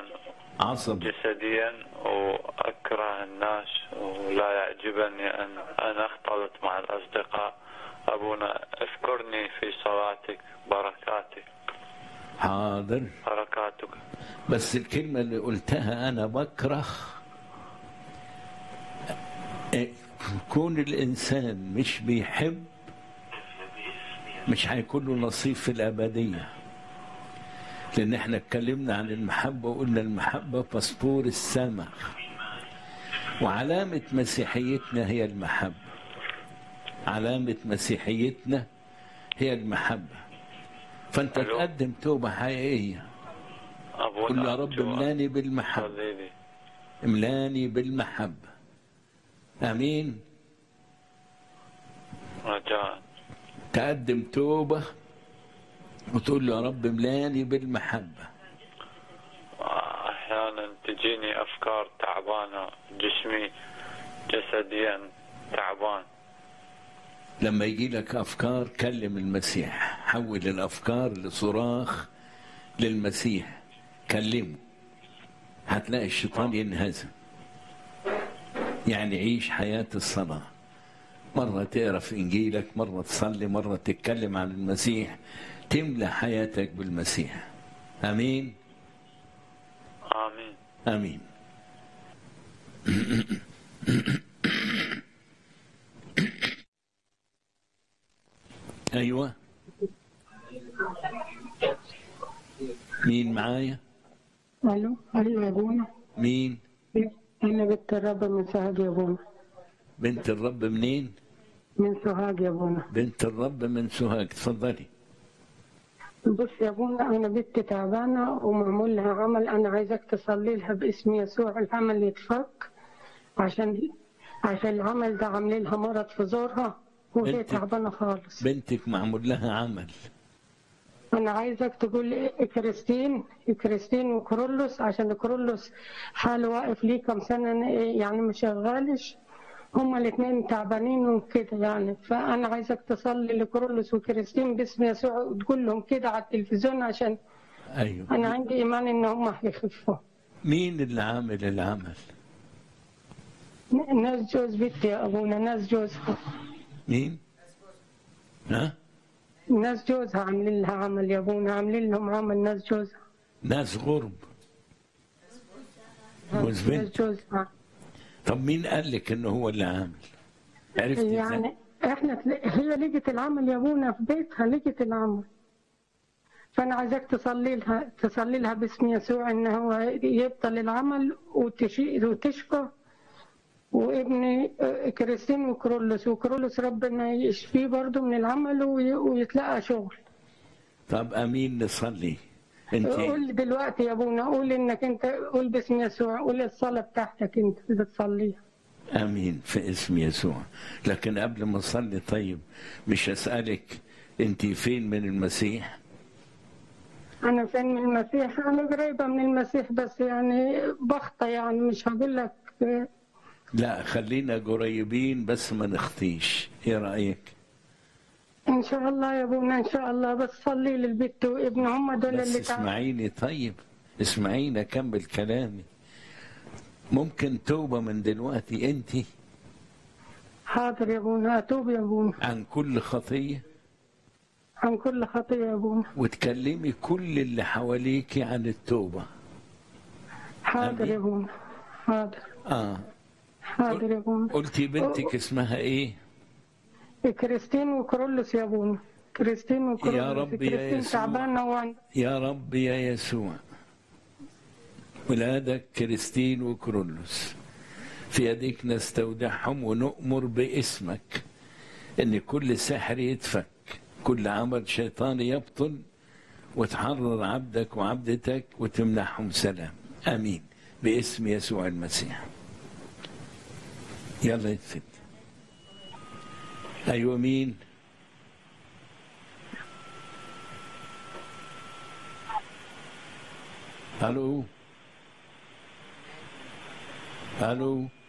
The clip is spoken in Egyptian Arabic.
تعبان عصبي جسديا وأكره الناس ولا يعجبني أن أنا أختلط مع الأصدقاء أبونا اذكرني في صلاتك بركاتك حاضر بركاتك بس الكلمة اللي قلتها أنا بكره إيه، كون الإنسان مش بيحب مش هيكون له نصيب في الأبدية لأن احنا اتكلمنا عن المحبة وقلنا المحبة باسبور السماء وعلامة مسيحيتنا هي المحبة علامة مسيحيتنا هي المحبة فأنت ألو. تقدم توبة حقيقية أبونا قل يا رب أرجو أن املاني بالمحبة تصلي لي املاني بالمحبة امين رجاء تقدم توبة وتقول له يا رب املاني بالمحبة أحيانا تجيني أفكار تعبانة جسمي جسديا تعبان لما يجي لك افكار كلم المسيح حول الافكار لصراخ للمسيح كلمه هتلاقي الشيطان ينهزم يعني عيش حياة الصلاة مرة تقرا في انجيلك مرة تصلي مرة تتكلم عن المسيح تملى حياتك بالمسيح امين آمين امين ايوه مين معايا الو ايوه يا ابونا مين انا بنت الرب من سوهاج يا ابونا بنت الرب منين من سوهاج يا ابونا بنت الرب من سوهاج اتفضلي بص يا ابونا انا بنت تعبانه ومعمول لها عمل انا عايزك تصلي لها باسم يسوع العمل يتفك عشان عشان العمل ده عاملين لها مرض في زورها وهي بنتك- تعبانه خالص بنتك معمول لها عمل انا عايزك تقول كريستين كريستين وكرولوس عشان كرولوس حاله واقف ليه كم سنه يعني ما شغالش هما الاثنين تعبانين وكده يعني فانا عايزك تصلي لكرولوس وكريستين باسم يسوع وتقول لهم كده على التلفزيون عشان ايوه انا عندي ايمان ان هم هيخفوا مين اللي عامل العمل ناس جوز بنتي يا ابونا ناس جوزها مين ها ناس جوزها عاملين لها عمل يا ابونا عاملين لهم عمل ناس جوزها ناس غرب جوز ناس بنت جوزها طب مين قال لك انه هو اللي عامل عرفت ازاي يعني احنا تل- هي لقت العمل يا ابونا في بيتها لقت العمل فانا عايزاك تصلي لها تصلي لها باسم يسوع ان هو يبطل العمل وتشي وتشفى وابني آه، كريستين وكرولوس وكرولوس ربنا يشفيه برضه من العمل وي- ويتلقى شغل طب امين نصلي انت قول دلوقتي يا ابونا قول انك انت قول باسم يسوع قول الصلاه بتاعتك انت اللي بتصليها امين في اسم يسوع لكن قبل ما اصلي طيب مش اسالك انت فين من المسيح أنا فين من المسيح أنا قريبة من المسيح بس يعني بخطى يعني مش هقول لك لا خلينا قريبين بس ما نخطيش ايه رايك إن شاء الله يا أبونا إن شاء الله بس صلي للبت وابن هم دول بس اللي تعبوا اسمعيني طيب اسمعيني اكمل كلامي ممكن توبه من دلوقتي انت حاضر يا أبونا أتوب يا أبونا عن كل خطيه عن كل خطية يا أبونا وتكلمي كل اللي حواليكي عن التوبه حاضر يا أبونا حاضر اه حاضر يا أبونا قلتي بنتك اسمها ايه كريستين وكرولوس يا أبونا كريستين وكرولوس يا رب يا كريستين يسوع. تعبانة وعن يا رب يا يسوع ولادك كريستين وكرولوس في يديك نستودعهم ونؤمر باسمك ان كل سحر يتفك كل عمل شيطاني يبطل وتحرر عبدك وعبدتك وتمنحهم سلام امين باسم يسوع المسيح يلا يا ست ايوه مين الو الو